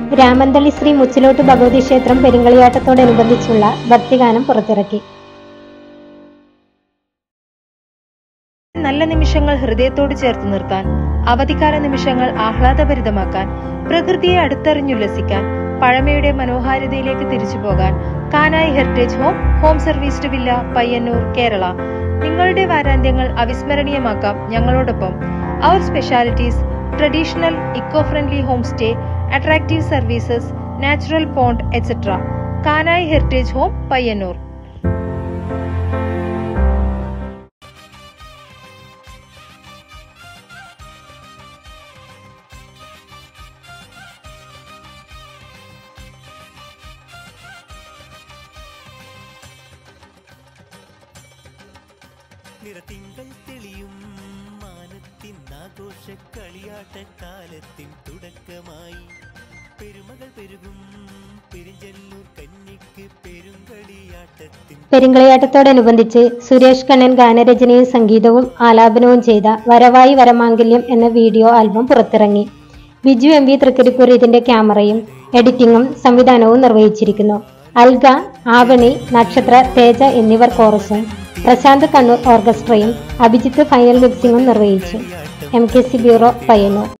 രാമന്തളി ശ്രീ മുച്ചിലോട്ട് ഭഗവതി ക്ഷേത്രം പെരുങ്കളിയാട്ടത്തോടനുബന്ധിച്ചുള്ള ഭക്തിഗാനം പുറത്തിറക്കി നല്ല നിമിഷങ്ങൾ ഹൃദയത്തോട് ചേർത്ത് നിർത്താൻ അവധിക്കാല നിമിഷങ്ങൾ ആഹ്ലാദഭരിതമാക്കാൻ പ്രകൃതിയെ അടുത്തറിഞ്ഞുല്ലസിക്കാൻ പഴമയുടെ മനോഹാരിതയിലേക്ക് തിരിച്ചു പോകാൻ Kanayi heritage home home serviced villa Payyanur Kerala നിങ്ങളുടെ വാരാന്ത്യങ്ങൾ അവിസ്മരണീയമാക്കാം ഞങ്ങളോടൊപ്പം അവർ specialities traditional eco friendly home stay attractive services natural pond etcetera Kanayi heritage home Payyanur നിറത്തിങ്കൾ തെളിയും മാനത്തിൻ ആഘോഷ കളിയാട്ടക്കാലത്തിൻ തുടക്കമായി പെരുമകൾ പെരുകും പെരിഞ്ചല്ലൂർ കന്നിക്ക് പെരുങ്കളിയാട്ടത്തിൻ പെരുങ്കളിയാട്ടത്തോടനുബന്ധിച്ച് സുരേഷ് കണ്ണൻ ഗാനരചനയും സംഗീതവും ആലാപനവും ചെയ്ത വരവായി വരമാംഗല്യം എന്ന വീഡിയോ ആൽബം പുറത്തിറങ്ങി ബിജു എം വി തൃക്കരിപ്പൂർ ഇതിന്റെ ക്യാമറയും എഡിറ്റിംഗും സംവിധാനവും നിർവഹിച്ചിരിക്കുന്നു അൽഗ ആവണി നക്ഷത്ര തേജ എന്നിവർ കോറസും പ്രശാന്ത് കണ്ണൂർ ഓർക്കസ്ട്രയും അഭിജിത്ത് ഫൈനൽ മിക്സിംഗും നിർവഹിച്ചു M K C bureau Payyanur